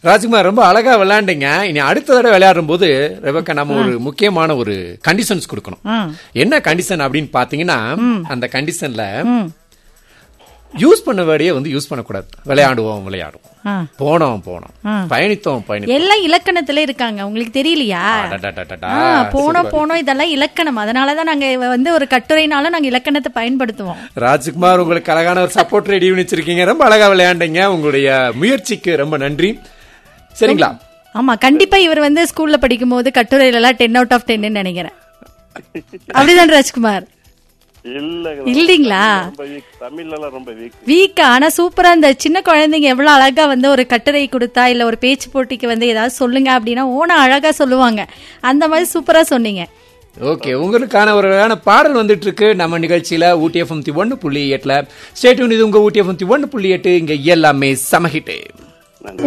ராஜ்குமார் ரொம்ப அழகா விளையாண்டீங்க இனி அடுத்த தடவை விளையாடும் போது ரெபக்கா நம்ம ஒரு முக்கியமான ஒரு கண்டிஷன்ஸ் கொடுக்கணும் ஆ. என்ன கண்டிஷன் அப்படின்னு பாத்தீங்கன்னா அந்த கண்டிஷன்ல ம். யூஸ் பண்ண வேர்டையே வந்து யூஸ் பண்ணக்கூடாது விளையாடுவோம் விளையாடுவோம் ஆ. போனோம் போனோம் பயணித்தோம் பயணித்தோம் எல்லாம் இலக்கணத்துல இருக்காங்க உங்களுக்கு தெரியலையா அடடடடடா. ஆ, போனோம் போனோம் இதெல்லாம் இலக்கணம் அதனாலதான் நாங்க வந்து ஒரு கட்டுரைனாலும் நாங்க இலக்கணத்தை பயன்படுத்துவோம் ராஜ்குமார் உங்களுக்கு அழகான ஒரு சப்போர்ட் ரெடி வச்சிருக்கீங்க ரொம்ப அழகா விளையாண்டீங்க உங்களுடைய முயற்சிக்கு ரொம்ப நன்றி சரிங்களா ஆமா கண்டிப்பா இவர் வந்து ஸ்கூல்ல படிக்கும் போது கட்டுரையில எல்லாம் டென் அவுட் ஆஃப் டென்னு நினைக்கிறேன் அப்படிதான் ராஜ்குமார் இல்லங்க இல்லீங்களா ரொம்ப வீக் தமிழ்ல ரொம்ப வீக் வீக்கா ஆனா சூப்பரா இந்த சின்ன குழந்தைங்க எவ்வளவு அழகா வந்து ஒரு கட்டுரை கொடுத்தா இல்ல ஒரு பேச்சு போட்டிக்கு வந்து ஏதாவது சொல்லுங்க அப்படின்னா ஓன அழகா சொல்லுவாங்க அந்த மாதிரி சூப்பரா சொன்னீங்க ஓகே உங்களுக்கான ஒரு அழகான பாடல் வந்துட்டு இருக்கு நம்ம நிகழ்ச்சியில ஊட்டி எஃப்எம் ஒன்னு புள்ளி எட்டுல ஸ்டேட் இது உங்க ஊட்டி எஃப்எம் ஒன்னு புள்ளி எட்டு இங்க எல்லாமே சமஹிட்டு நன்றி